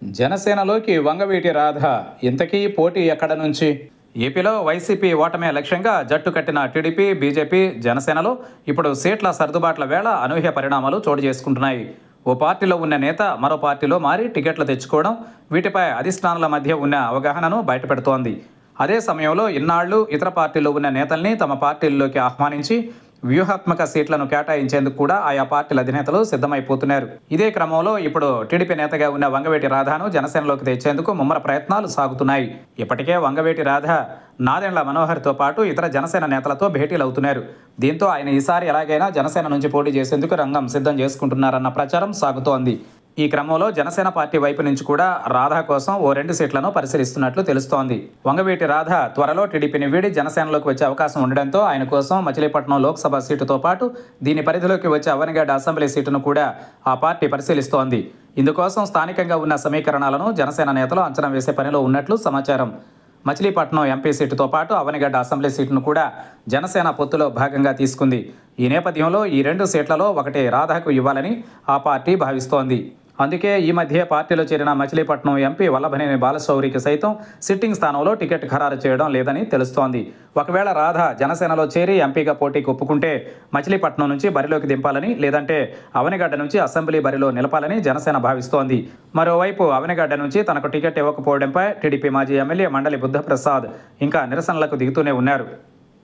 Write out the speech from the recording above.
జనసేనలోకి వంగవీటి రాధ ఇంతకీ పోటీ ఎక్కడ నుంచి ఏపీలో వైసీపీ ఓటమే లక్ష్యంగా జట్టు కట్టిన టీడీపీ బీజేపీ జనసేనలో ఇప్పుడు సీట్ల సర్దుబాట్ల వేళ అనూహ్య పరిణామాలు చోటు చేసుకుంటున్నాయి ఓ పార్టీలో ఉన్న నేత మరో పార్టీలో మారి టికెట్లు తెచ్చుకోవడం వీటిపై అధిష్టానాల మధ్య ఉన్న అవగాహనను బయటపెడుతోంది అదే సమయంలో ఇన్నాళ్లు ఇతర పార్టీల్లో ఉన్న నేతల్ని తమ పార్టీల్లోకి ఆహ్వానించి వ్యూహాత్మక సీట్లను కేటాయించేందుకు కూడా ఆయా పార్టీల అధినేతలు సిద్ధమైపోతున్నారు ఇదే క్రమంలో ఇప్పుడు టీడీపీ నేతగా ఉన్న వంగవేటి రాధాను జనసేనలోకి తెచ్చేందుకు ముమ్మర ప్రయత్నాలు సాగుతున్నాయి ఇప్పటికే వంగవేటి రాధ నాదెండ్ల మనోహర్తో పాటు ఇతర జనసేన నేతలతో భేటీలు అవుతున్నారు దీంతో ఆయన ఈసారి ఎలాగైనా జనసేన నుంచి పోటీ చేసేందుకు రంగం సిద్ధం చేసుకుంటున్నారన్న ప్రచారం సాగుతోంది ఈ క్రమంలో జనసేన పార్టీ వైపు నుంచి కూడా రాధా కోసం ఓ రెండు సీట్లను పరిశీలిస్తున్నట్లు తెలుస్తోంది వంగవీటి రాధ త్వరలో టీడీపీని వీడి జనసేనలోకి వచ్చే అవకాశం ఉండడంతో ఆయన కోసం మచిలీపట్నం లోక్సభ సీటుతో పాటు దీని పరిధిలోకి వచ్చే అవనిగడ్డ అసెంబ్లీ సీటును కూడా ఆ పార్టీ పరిశీలిస్తోంది ఇందుకోసం స్థానికంగా ఉన్న సమీకరణాలను జనసేన నేతలు అంచనా వేసే పనిలో ఉన్నట్లు సమాచారం మచిలీపట్నం ఎంపీ సీటుతో పాటు అవనిగడ్డ అసెంబ్లీ సీటును కూడా జనసేన పొత్తులో భాగంగా తీసుకుంది ఈ నేపథ్యంలో ఈ రెండు సీట్లలో ఒకటి రాధాకు ఇవ్వాలని ఆ పార్టీ భావిస్తోంది అందుకే ఈ మధ్య పార్టీలో చేరిన మచిలీపట్నం ఎంపీ వల్లభనేని బాలశౌరికి సైతం సిట్టింగ్ స్థానంలో టికెట్ ఖరారు చేయడం లేదని తెలుస్తోంది ఒకవేళ రాధ జనసేనలో చేరి ఎంపీగా పోటీకి ఒప్పుకుంటే మచిలీపట్నం నుంచి బరిలోకి దింపాలని లేదంటే అవనిగడ్డ నుంచి అసెంబ్లీ బరిలో నిలపాలని జనసేన భావిస్తోంది మరోవైపు అవనిగడ్డ నుంచి తనకు టికెట్ ఇవ్వకపోవడంపై టీడీపీ మాజీ ఎమ్మెల్యే మండలి బుద్ధప్రసాద్ ఇంకా నిరసనలకు దిగుతూనే ఉన్నారు